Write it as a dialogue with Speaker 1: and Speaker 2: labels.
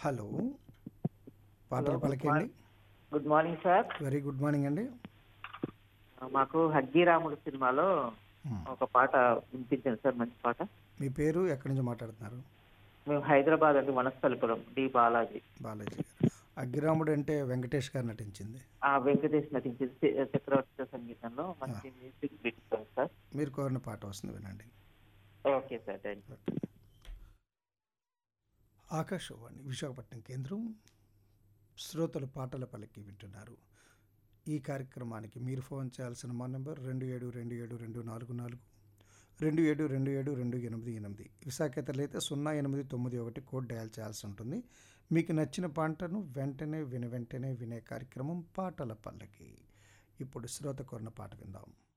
Speaker 1: Hello పాటలు
Speaker 2: hello,
Speaker 1: పలకండి
Speaker 2: good morning sir
Speaker 1: very good morning అండి
Speaker 2: మాకు హగ్గిరాముడు సినిమాలో
Speaker 1: Hmm.
Speaker 2: ఒక పాట వినిపించండి సార్ మంచి పాట
Speaker 1: మీ పేరు ఎక్కడి నుంచి మాట్లాడుతున్నారు
Speaker 2: మేము హైదరాబాద్ అండి వనస్థలిపురం డి బాలాజీ
Speaker 1: బాలాజీ గారు అగ్గిరాముడు అంటే వెంకటేష్ గారు నటించింది
Speaker 2: ఆ వెంకటేష్ నటించింది చి- చక్రవర్తి సంగీతంలో మంచి మ్యూజిక్ పెట్టుకోండి సార్
Speaker 1: మీరు కోరిన పాట వస్తుంది వినండి
Speaker 2: okay sir thank you
Speaker 1: Akashvani Visakhapatnam కేంద్రం శ్రోతలు పాటల పలికి వింటున్నారు ఈ కార్యక్రమానికి మీరు ఫోన్ చేయాల్సిన మా నెంబర్ రెండు ఏడు రెండు ఏడు రెండు నాలుగు నాలుగు రెండు ఏడు రెండు ఏడు రెండు ఎనిమిది ఎనిమిది విశాఖతలు అయితే సున్నా ఎనిమిది తొమ్మిది ఒకటి కోడ్ డయల్ చేయాల్సి ఉంటుంది మీకు నచ్చిన పాటను వెంటనే విని వెంటనే వినే కార్యక్రమం పాటల పల్లకి ఇప్పుడు శ్రోత కోరిన పాట విందాం